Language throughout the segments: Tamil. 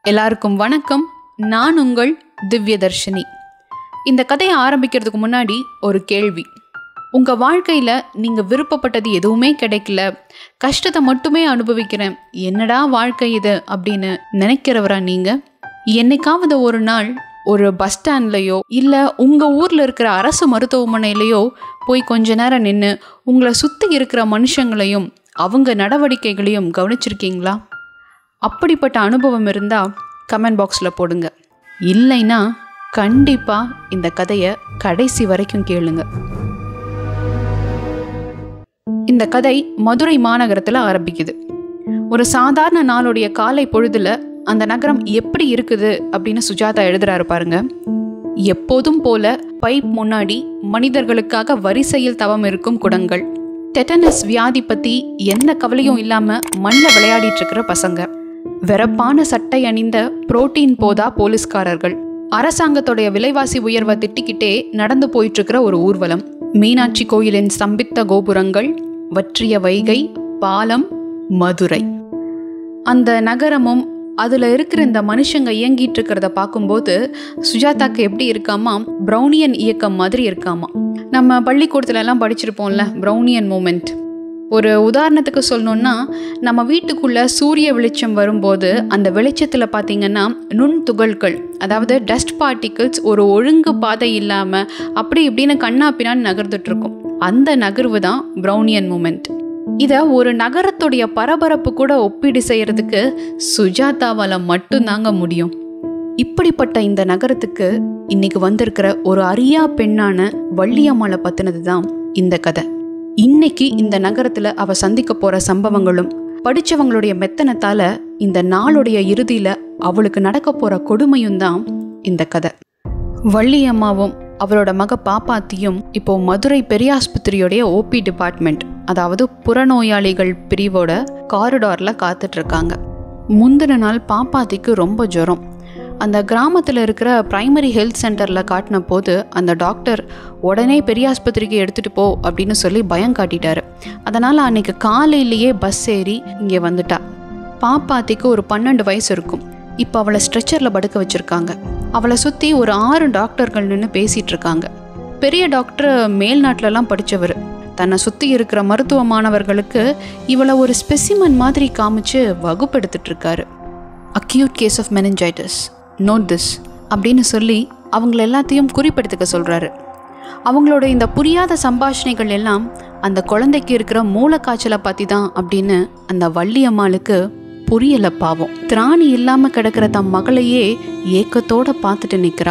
எல்லாருக்கும் வணக்கம் நான் உங்கள் திவ்யதர்ஷினி இந்த கதையை ஆரம்பிக்கிறதுக்கு முன்னாடி ஒரு கேள்வி உங்கள் வாழ்க்கையில் நீங்கள் விருப்பப்பட்டது எதுவுமே கிடைக்கல கஷ்டத்தை மட்டுமே அனுபவிக்கிறேன் என்னடா வாழ்க்கை இது அப்படின்னு நினைக்கிறவரா நீங்கள் என்னைக்காவது ஒரு நாள் ஒரு பஸ் ஸ்டாண்ட்லேயோ இல்லை உங்கள் ஊரில் இருக்கிற அரசு மருத்துவமனையிலையோ போய் கொஞ்ச நேரம் நின்று உங்களை சுற்றி இருக்கிற மனுஷங்களையும் அவங்க நடவடிக்கைகளையும் கவனிச்சிருக்கீங்களா அப்படிப்பட்ட அனுபவம் இருந்தால் கமெண்ட் பாக்ஸில் போடுங்க இல்லைன்னா கண்டிப்பாக இந்த கதையை கடைசி வரைக்கும் கேளுங்க இந்த கதை மதுரை மாநகரத்தில் ஆரம்பிக்குது ஒரு சாதாரண நாளுடைய காலை பொழுதுல அந்த நகரம் எப்படி இருக்குது அப்படின்னு சுஜாதா எழுதுறாரு பாருங்க எப்போதும் போல பைப் முன்னாடி மனிதர்களுக்காக வரிசையில் தவம் இருக்கும் குடங்கள் டெட்டனஸ் வியாதி பத்தி எந்த கவலையும் இல்லாம மண்ணில் விளையாடிட்டு இருக்கிற பசங்க வெறப்பான சட்டை அணிந்த புரோட்டீன் போதா போலீஸ்காரர்கள் அரசாங்கத்தோடைய விலைவாசி உயர்வை திட்டிக்கிட்டே நடந்து போயிட்டு இருக்கிற ஒரு ஊர்வலம் மீனாட்சி கோயிலின் ஸ்தம்பித்த கோபுரங்கள் வற்றிய வைகை பாலம் மதுரை அந்த நகரமும் அதில் இருக்கிற இந்த மனுஷங்க இயங்கிட்டு இருக்கிறத பார்க்கும்போது சுஜாதாக்கு எப்படி இருக்காமா ப்ரௌனியன் இயக்கம் மாதிரி இருக்காமா நம்ம பள்ளிக்கூடத்துல எல்லாம் படிச்சிருப்போம்ல ப்ரௌனியன் மூமெண்ட் ஒரு உதாரணத்துக்கு சொல்லணும்னா நம்ம வீட்டுக்குள்ள சூரிய வெளிச்சம் வரும்போது அந்த வெளிச்சத்தில் பார்த்தீங்கன்னா நுண் துகள்கள் அதாவது டஸ்ட் பார்ட்டிகிள்ஸ் ஒரு ஒழுங்கு பாதை இல்லாமல் அப்படி இப்படின்னு கண்ணா பின்னான்னு நகர்ந்துட்டு இருக்கும் அந்த நகர்வு தான் ப்ரௌனியன் மூமெண்ட் இதை ஒரு நகரத்துடைய பரபரப்பு கூட ஒப்பீடு செய்யறதுக்கு சுஜாதாவால் மட்டும்தாங்க முடியும் இப்படிப்பட்ட இந்த நகரத்துக்கு இன்னைக்கு வந்திருக்கிற ஒரு அரியா பெண்ணான வள்ளியம்மாளை பத்தினது தான் இந்த கதை இன்னைக்கு இந்த நகரத்துல அவ சந்திக்க போற சம்பவங்களும் படிச்சவங்களுடைய மெத்தனத்தால இந்த நாளுடைய இறுதியில அவளுக்கு நடக்க போற கொடுமையும் தான் இந்த கதை வள்ளியம்மாவும் அவரோட மக பாப்பாத்தியும் இப்போ மதுரை பெரியாஸ்பத்திரியோடைய ஓபி டிபார்ட்மெண்ட் அதாவது புறநோயாளிகள் பிரிவோட காரிடார்ல காத்துட்டு இருக்காங்க முந்தின நாள் பாப்பாத்திக்கு ரொம்ப ஜுரம் அந்த கிராமத்தில் இருக்கிற பிரைமரி ஹெல்த் சென்டரில் காட்டின போது அந்த டாக்டர் உடனே பெரியாஸ்பத்திரிக்கு எடுத்துகிட்டு போ அப்படின்னு சொல்லி பயம் காட்டிட்டாரு அதனால் அன்னைக்கு காலையிலேயே பஸ் ஏறி இங்கே வந்துட்டா பாப்பாத்திக்கு ஒரு பன்னெண்டு வயசு இருக்கும் இப்போ அவளை ஸ்ட்ரெச்சரில் படுக்க வச்சுருக்காங்க அவளை சுற்றி ஒரு ஆறு டாக்டர்கள் நின்று பேசிகிட்டு இருக்காங்க பெரிய டாக்டர் மேல்நாட்டிலலாம் படித்தவர் தன்னை சுற்றி இருக்கிற மருத்துவ மாணவர்களுக்கு இவளை ஒரு ஸ்பெசிமன் மாதிரி காமிச்சு வகுப்பெடுத்துட்டு இருக்காரு acute case of meningitis note this அப்படின்னு சொல்லி அவங்கள எல்லாத்தையும் குறிப்பெடுத்துக்க சொல்கிறாரு அவங்களோட இந்த புரியாத சம்பாஷணைகள் எல்லாம் அந்த குழந்தைக்கு இருக்கிற மூளைக்காய்ச்சலை பற்றி தான் அப்படின்னு அந்த வள்ளியம்மாளுக்கு புரியல பாவம் திராணி இல்லாம கிடக்கிற தம் மகளையே ஏக்கத்தோட பார்த்துட்டு நிக்கிறா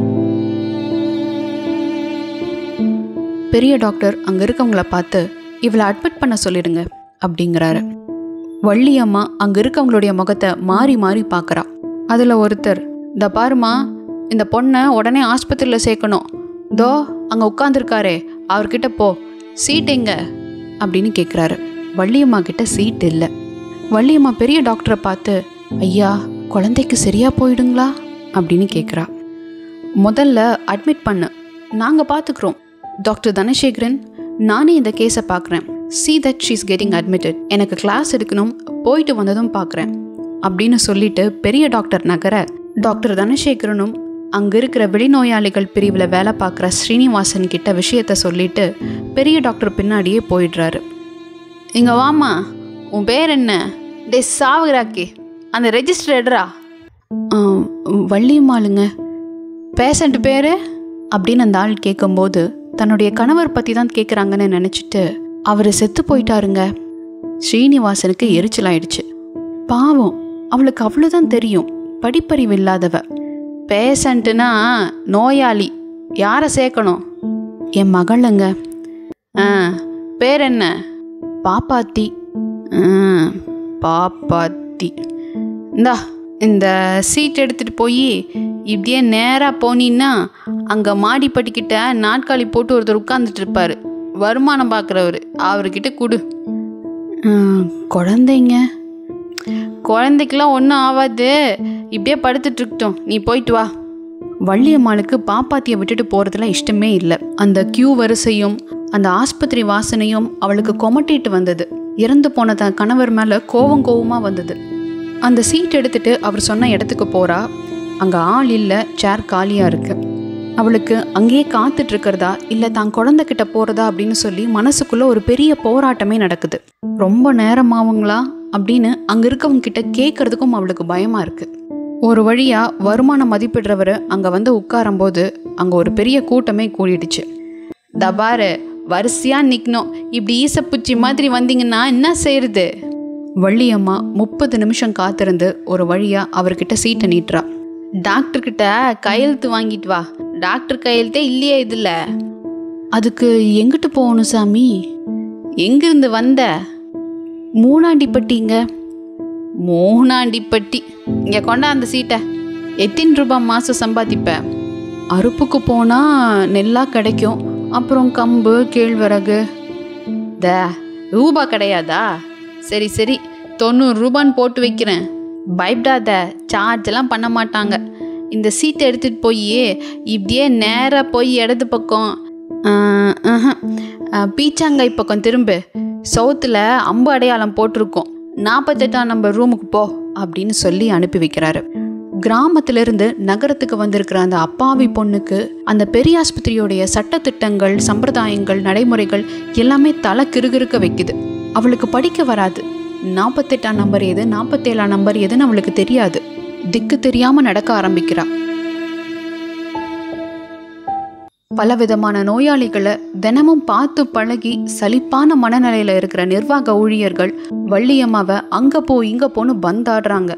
பெரிய டாக்டர் அங்க இருக்கவங்கள பார்த்து இவளை அட்மிட் பண்ண சொல்லிடுங்க அப்படிங்கிறாரு வள்ளியம்மா அங்க இருக்கவங்களுடைய முகத்தை மாறி மாறி பார்க்கறா அதுல ஒருத்தர் இந்த பாருமா இந்த பொண்ணை உடனே ஆஸ்பத்திரியில் சேர்க்கணும் தோ அங்கே உட்காந்துருக்காரே அவர்கிட்ட போ சீட் எங்க அப்படின்னு கேட்குறாரு வள்ளியம்மா கிட்ட சீட் இல்லை வள்ளியம்மா பெரிய டாக்டரை பார்த்து ஐயா குழந்தைக்கு சரியா போயிடுங்களா அப்படின்னு கேட்குறா முதல்ல அட்மிட் பண்ணு நாங்கள் பார்த்துக்குறோம் டாக்டர் தனசேகரன் நானே இந்த கேஸை பார்க்குறேன் see that she's getting admitted எனக்கு கிளாஸ் எடுக்கணும் போயிட்டு வந்ததும் பார்க்குறேன் அப்படின்னு சொல்லிட்டு பெரிய டாக்டர் நகர டாக்டர் தனசேகரனும் அங்கே இருக்கிற வெளிநோயாளிகள் பிரிவில் வேலை பார்க்குற ஸ்ரீனிவாசன் கிட்ட விஷயத்த சொல்லிட்டு பெரிய டாக்டர் பின்னாடியே போயிடுறாரு இங்கே வாமா உன் பேர் என்ன டே சாவுகிறாக்கி அந்த ரெஜிஸ்டர் எடுறா வள்ளியம்மாளுங்க பேஷண்ட் பேர் அப்படின்னு அந்த ஆள் கேட்கும்போது தன்னுடைய கணவர் பற்றி தான் கேட்குறாங்கன்னு நினச்சிட்டு அவர் செத்து போயிட்டாருங்க ஸ்ரீனிவாசனுக்கு எரிச்சல் ஆயிடுச்சு பாவம் அவளுக்கு அவ்வளோதான் தெரியும் படிப்பறிவு இல்லாதவ பேஷண்ட்டுனா நோயாளி யாரை சேர்க்கணும் என் மகளுங்க ஆ பேர் என்ன பாப்பாத்தி ஆ, பாப்பாத்தி இந்தா இந்த சீட் எடுத்துகிட்டு போய் இப்படியே நேராக போனீன்னா அங்கே மாடிப்பட்டிக்கிட்ட நாட்காலி போட்டு ஒருத்தர் உட்காந்துட்டு இருப்பார் வருமானம் பார்க்குறவர் அவர்கிட்ட கொடு ஆ, குழந்தைங்க குழந்தைக்கெல்லாம் ஒன்றும் ஆகாது இப்படியே படுத்துட்டு இருக்கட்டும் நீ போயிட்டு வா வள்ளியம்மாளுக்கு பாப்பாத்தியை விட்டுட்டு போகிறதுல இஷ்டமே இல்லை அந்த கியூ வரிசையும் அந்த ஆஸ்பத்திரி வாசனையும் அவளுக்கு கொமட்டிட்டு வந்தது இறந்து போன தன் கணவர் மேலே கோவம் கோவமாக வந்தது அந்த சீட் எடுத்துட்டு அவர் சொன்ன இடத்துக்கு போறா அங்க ஆள் இல்லை சேர் காலியா இருக்கு அவளுக்கு அங்கேயே காத்துட்டு இருக்கிறதா இல்லை தான் குழந்தைகிட்ட போறதா அப்படின்னு சொல்லி மனசுக்குள்ள ஒரு பெரிய போராட்டமே நடக்குது ரொம்ப நேரமாவுங்களா அப்படின்னு அங்க இருக்கவங்க கிட்ட கேட்கறதுக்கும் அவளுக்கு பயமா இருக்கு ஒரு வழியா வருமானம் மதிப்பிடுறவர் அங்க வந்து உட்காரும்போது அங்க ஒரு பெரிய கூட்டமே கூடிடுச்சு தபாரு வரிசையா நிக்கணும் இப்படி ஈசப்பூச்சி மாதிரி வந்தீங்கன்னா என்ன செய்யறது வள்ளியம்மா முப்பது நிமிஷம் காத்திருந்து ஒரு வழியா அவர்கிட்ட சீட்டை நீட்டுறா டாக்டர் கிட்ட கையெழுத்து வாங்கிட்டு வா டாக்டர் கையெழுத்தே இல்லையே இதுல அதுக்கு எங்கிட்டு போகணும் சாமி எங்கிருந்து வந்த மூணாண்டிப்பட்டிங்க மூணாண்டிப்பட்டி இங்க கொண்டா அந்த சீட்டை எத்தனை ரூபாய் மாசம் சம்பாதிப்ப அறுப்புக்கு போனா நெல்லா கிடைக்கும் அப்புறம் கம்பு கேழ்வரகு த ரூபா கிடையாதா சரி சரி தொண்ணூறு ரூபான்னு போட்டு வைக்கிறேன் பயப்படாத சார்ஜ் எல்லாம் பண்ண மாட்டாங்க இந்த சீட்டை எடுத்துட்டு போய் இப்படியே நேராக போய் இடது பக்கம் ஆஹ், ஆஹா, ஆஹ், பீச்சாங்காய் பக்கம் திரும்பு சவுத்தில் அம்பு அடையாளம் போட்டிருக்கோம் நாற்பத்தெட்டாம் நம்பர் ரூமுக்கு போ அப்படின்னு சொல்லி அனுப்பி வைக்கிறாரு கிராமத்திலிருந்து நகரத்துக்கு வந்திருக்கிற அந்த அப்பாவி பொண்ணுக்கு அந்த பெரிய ஆஸ்பத்திரியோடைய சட்டத்திட்டங்கள் சம்பிரதாயங்கள் நடைமுறைகள் எல்லாமே தலை கிறுகிறுக்க வைக்குது அவளுக்கு படிக்க வராது நாற்பத்தெட்டாம் நம்பர் எது நாற்பத்தேழாம் நம்பர் எதுன்னு அவளுக்கு தெரியாது திக்கு தெரியாம நடக்க ஆரம்பிக்கிறா பலவிதமான நோயாளிகளை தினமும் பார்த்து பழகி சலிப்பான மனநிலையில இருக்கிற நிர்வாக ஊழியர்கள் வள்ளியம்மாவை அங்க போ இங்க போன்னு பந்தாடுறாங்க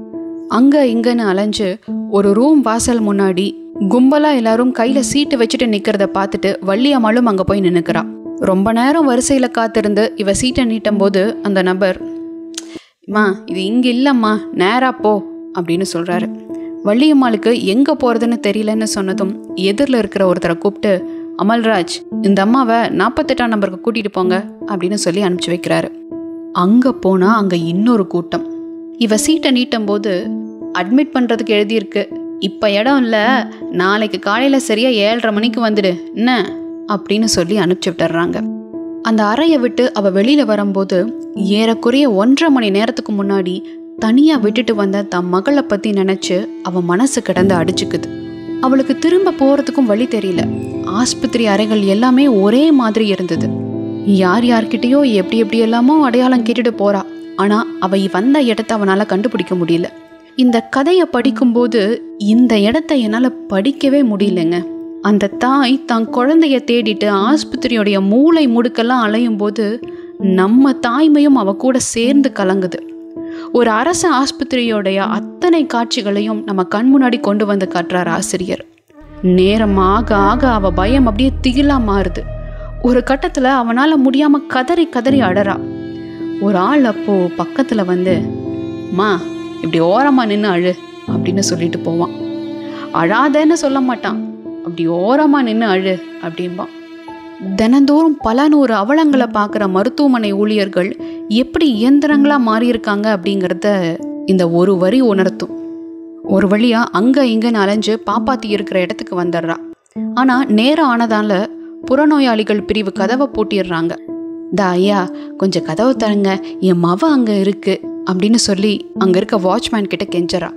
அங்க இங்கன்னு அலைஞ்சு ஒரு ரூம் வாசல் முன்னாடி கும்பலா எல்லாரும் கையில சீட்டு வச்சுட்டு நிக்கிறத பார்த்துட்டு வள்ளியம்மாளும் அங்க போய் நின்னுக்கிறா ரொம்ப நேரம் வரிசையில காத்திருந்து இவ சீட்டை நீட்டும் போது அந்த நபர் அம்மா இது இங்க இல்லம்மா நேரா போ அப்படின்னு சொல்றாரு வள்ளியம்மாளுக்கு எங்க போறதுன்னு தெரியலன்னு சொன்னதும் எதிரில் இருக்கிற ஒருத்தரை கூப்பிட்டு அமல்ராஜ் இந்த அம்மாவை நாற்பத்தெட்டாம் நம்பருக்கு கூட்டிட்டு போங்க அப்படின்னு சொல்லி அனுப்பிச்சு வைக்கிறாரு அங்க போனா அங்க இன்னொரு கூட்டம் இவ சீட்டை நீட்டும் போது அட்மிட் பண்றதுக்கு எழுதியிருக்கு இப்ப இடம் இல்ல நாளைக்கு காலையில சரியா ஏழரை மணிக்கு வந்துடு என்ன அப்படின்னு சொல்லி அனுப்பிச்சு விட்டுறாங்க அந்த அறையை விட்டு அவ வெளியில வரும்போது ஏறக்குறைய ஒன்றரை மணி நேரத்துக்கு முன்னாடி தனியா விட்டுட்டு வந்த தன் மகளை பத்தி நினைச்சு அவ மனசு கிடந்து அடிச்சுக்குது அவளுக்கு திரும்ப போறதுக்கும் வழி தெரியல ஆஸ்பத்திரி அறைகள் எல்லாமே ஒரே மாதிரி இருந்தது யார் யார்கிட்டயோ எப்படி எப்படி எல்லாமோ அடையாளம் கேட்டுட்டு போறா ஆனா அவ வந்த இடத்த அவனால கண்டுபிடிக்க முடியல இந்த கதையை படிக்கும்போது இந்த இடத்த என்னால படிக்கவே முடியலங்க அந்த தாய் தன் குழந்தைய தேடிட்டு ஆஸ்பத்திரியோடைய மூளை முடுக்கெல்லாம் அலையும் போது நம்ம தாய்மையும் அவ கூட சேர்ந்து கலங்குது ஒரு அரசு ஆஸ்பத்திரியோடைய அத்தனை காட்சிகளையும் நம்ம கண் முன்னாடி கொண்டு வந்து காட்டுறார் ஆசிரியர் நேரம் ஆக ஆக அவ பயம் அப்படியே திகிலா மாறுது ஒரு கட்டத்துல அவனால முடியாம கதறி கதறி அழறா ஒரு ஆள் அப்போ பக்கத்துல வந்து மா இப்படி ஓரமா நின்று அழு அப்படின்னு சொல்லிட்டு போவான் அழாதேன்னு சொல்ல மாட்டான் அப்படி ஓரமா நின்று அழு அப்படிம்பான் தினந்தோறும் பல நூறு அவலங்களை பார்க்குற மருத்துவமனை ஊழியர்கள் எப்படி இயந்திரங்களா மாறியிருக்காங்க அப்படிங்கிறத இந்த ஒரு வரி உணர்த்தும் ஒரு வழியா அங்க இங்கன்னு அலைஞ்சு பாப்பாத்தி இருக்கிற இடத்துக்கு வந்துடுறா ஆனா நேரம் ஆனதால புறநோயாளிகள் பிரிவு கதவை பூட்டிடுறாங்க தா ஐயா கொஞ்சம் கதவை தரங்க என் மவ அங்க இருக்கு அப்படின்னு சொல்லி அங்க இருக்க வாட்ச்மேன் கிட்ட கெஞ்சறா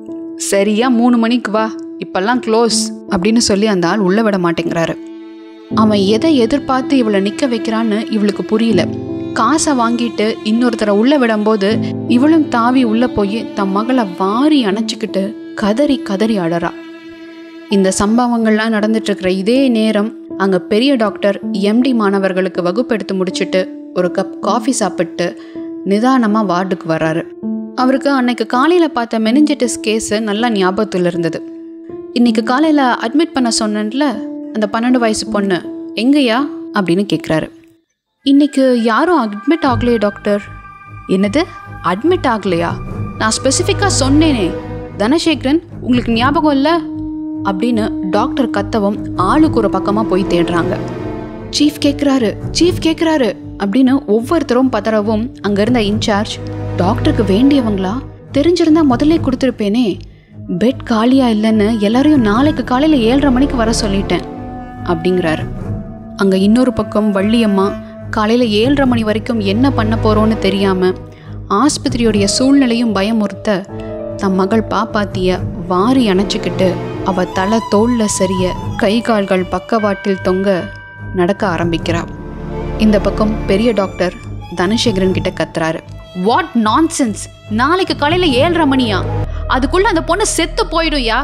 சரியா மூணு மணிக்கு வா இப்பெல்லாம் க்ளோஸ் அப்படின்னு சொல்லி அந்த ஆள் உள்ள விட மாட்டேங்கிறாரு அவன் எதை எதிர்பார்த்து இவளை நிக்க வைக்கிறான்னு இவளுக்கு புரியல காசை வாங்கிட்டு இன்னொருத்தரை உள்ள விடும்போது இவளும் தாவி உள்ள போய் தன் மகளை வாரி அணைச்சிக்கிட்டு கதறி கதறி அழறா இந்த சம்பவங்கள்லாம் நடந்துட்டு இருக்கிற இதே நேரம் அங்க பெரிய டாக்டர் எம்டி மாணவர்களுக்கு வகுப்பெடுத்து முடிச்சிட்டு ஒரு கப் காஃபி சாப்பிட்டு நிதானமா வார்டுக்கு வர்றாரு அவருக்கு அன்னைக்கு காலையில பார்த்த மெனிஞ்சிட்டிஸ் கேஸ் நல்லா ஞாபகத்தில் இருந்தது இன்னைக்கு காலையில அட்மிட் பண்ண சொன்னேன்ல அந்த பன்னெண்டு வயசு பொண்ணு எங்கயா அப்படின்னு கேட்குறாரு இன்னைக்கு யாரும் அட்மிட் ஆகலையே டாக்டர் என்னது அட்மிட் ஆகலையா நான் ஸ்பெசிஃபிக்காக சொன்னேனே தனசேகரன் உங்களுக்கு ஞாபகம் இல்லை அப்படின்னு டாக்டர் கத்தவும் ஆளுக்கு ஒரு பக்கமாக போய் தேடுறாங்க சீஃப் கேட்குறாரு சீஃப் கேட்குறாரு அப்படின்னு ஒவ்வொருத்தரும் பதறவும் அங்க இருந்த இன்சார்ஜ் டாக்டருக்கு வேண்டியவங்களா தெரிஞ்சிருந்தா முதல்ல கொடுத்துருப்பேனே பெட் காலியா இல்லைன்னு எல்லாரையும் நாளைக்கு காலையில ஏழரை மணிக்கு வர சொல்லிட்டேன் அப்படிங்கிறாரு அங்க இன்னொரு பக்கம் வள்ளியம்மா காலையில ஏழரை மணி வரைக்கும் என்ன பண்ண போறோம்னு தெரியாம ஆஸ்பத்திரியோடைய சூழ்நிலையும் பயமுறுத்த தம் மகள் பாப்பாத்திய வாரி அணைச்சிக்கிட்டு அவ தலை தோல்ல சரிய கை கால்கள் பக்கவாட்டில் தொங்க நடக்க ஆரம்பிக்கிறா இந்த பக்கம் பெரிய டாக்டர் தனசேகரன் கிட்ட கத்துறாரு வாட் நான்சென்ஸ் நாளைக்கு காலையில ஏழரை மணியா அதுக்குள்ள அந்த பொண்ணு செத்து போயிடும்யா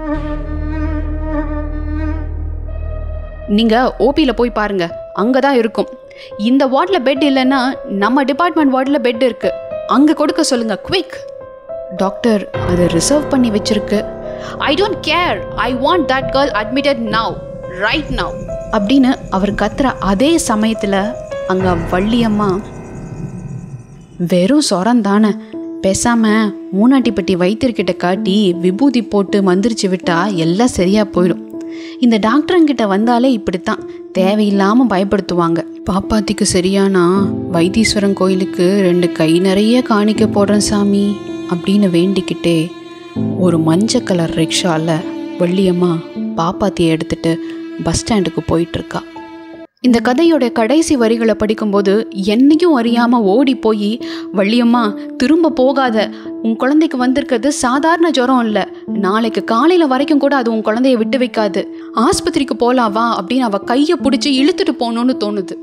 நீங்க ஓபியில் போய் பாருங்க அங்கதான் இருக்கும் இந்த வார்டில் பெட் இல்லைன்னா நம்ம டிபார்ட்மெண்ட் வார்டில் பெட் இருக்கு அங்க கொடுக்க சொல்லுங்க குவிக் டாக்டர் அதை ரிசர்வ் பண்ணி வச்சிருக்கு I don't care I want that girl admitted now right now அப்படின்னு அவர் கத்துற அதே சமயத்தில் அங்கே வள்ளியம்மா வெறும் சொரம் தானே பேசாம மூனாட்டிப்பட்டி வைத்தியர்கிட்ட காட்டி விபூதி போட்டு மந்திரிச்சு விட்டா எல்லாம் சரியா போயிடும் இந்த டாக்டருங்கிட்ட வந்தாலே இப்படித்தான் தேவையில்லாம பயப்படுத்துவாங்க பாப்பாத்திக்கு சரியானா வைத்தீஸ்வரன் கோயிலுக்கு ரெண்டு கை நிறைய காணிக்க போடுறேன் சாமி அப்படின்னு வேண்டிக்கிட்டே ஒரு மஞ்சள் கலர் ரிக்ஷால வள்ளியம்மா பாப்பாத்தியை எடுத்துட்டு பஸ் ஸ்டாண்டுக்கு போயிட்டு இருக்கா இந்த கதையோட கடைசி வரிகளை படிக்கும்போது என்னையும் அறியாம ஓடி போய் வள்ளியம்மா திரும்ப போகாத உன் குழந்தைக்கு வந்திருக்கிறது சாதாரண ஜுரம் இல்லை நாளைக்கு காலையில வரைக்கும் கூட அது உன் குழந்தைய விட்டு வைக்காது ஆஸ்பத்திரிக்கு போலாம் வா அப்படின்னு அவ கையை பிடிச்சி இழுத்துட்டு போகணும்னு தோணுது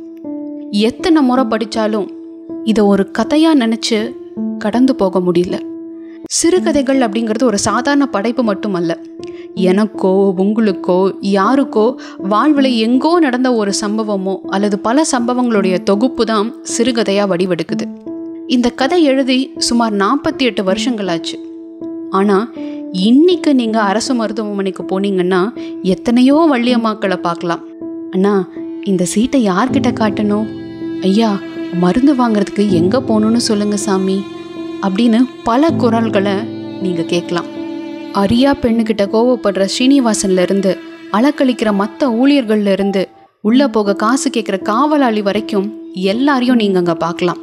எத்தனை முறை படிச்சாலும் இதை ஒரு கதையா நினைச்சு கடந்து போக முடியல சிறுகதைகள் அப்படிங்கிறது ஒரு சாதாரண படைப்பு மட்டுமல்ல எனக்கோ உங்களுக்கோ யாருக்கோ வாழ்வில் எங்கோ நடந்த ஒரு சம்பவமோ அல்லது பல சம்பவங்களுடைய தொகுப்பு தான் சிறுகதையாக வடிவெடுக்குது இந்த கதை எழுதி சுமார் நாற்பத்தி எட்டு வருஷங்களாச்சு ஆனால் இன்னைக்கு நீங்கள் அரசு மருத்துவமனைக்கு போனீங்கன்னா எத்தனையோ வள்ளியம்மாக்களை பார்க்கலாம் அண்ணா இந்த சீட்டை யார்கிட்ட காட்டணும் ஐயா மருந்து வாங்குறதுக்கு எங்கே போகணும்னு சொல்லுங்க சாமி அப்படின்னு பல குரல்களை நீங்கள் கேட்கலாம் அரியா பெண்ணுக்கிட்ட கோவப்படுற ஸ்ரீனிவாசன்ல இருந்து அளக்களிக்கிற மற்ற ஊழியர்கள்ல இருந்து உள்ள போக காசு கேட்குற காவலாளி வரைக்கும் எல்லாரையும் நீங்க அங்க பார்க்கலாம்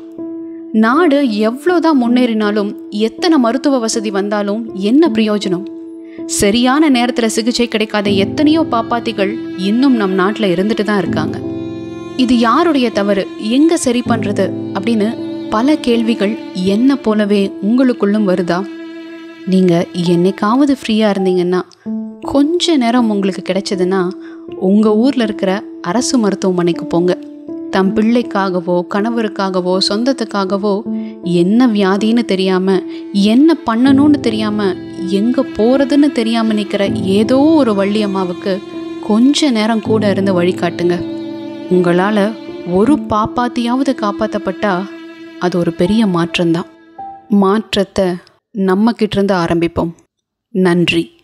நாடு எவ்வளோதான் முன்னேறினாலும் எத்தனை மருத்துவ வசதி வந்தாலும் என்ன பிரயோஜனம் சரியான நேரத்தில் சிகிச்சை கிடைக்காத எத்தனையோ பாப்பாத்திகள் இன்னும் நம் நாட்டில் இருந்துட்டு தான் இருக்காங்க இது யாருடைய தவறு எங்க சரி பண்றது அப்படின்னு பல கேள்விகள் என்ன போலவே உங்களுக்குள்ளும் வருதா நீங்கள் என்னைக்காவது ஃப்ரீயாக இருந்தீங்கன்னா கொஞ்ச நேரம் உங்களுக்கு கிடைச்சதுன்னா உங்கள் ஊரில் இருக்கிற அரசு மருத்துவமனைக்கு போங்க தம் பிள்ளைக்காகவோ கணவருக்காகவோ சொந்தத்துக்காகவோ என்ன வியாதின்னு தெரியாமல் என்ன பண்ணணும்னு தெரியாமல் எங்கே போகிறதுன்னு தெரியாமல் நிற்கிற ஏதோ ஒரு வள்ளியம்மாவுக்கு கொஞ்ச நேரம் கூட இருந்து வழிகாட்டுங்க உங்களால் ஒரு பாப்பாத்தியாவது காப்பாற்றப்பட்டா அது ஒரு பெரிய மாற்றம்தான் மாற்றத்தை நம்ம கிட்ட இருந்து ஆரம்பிப்போம் நன்றி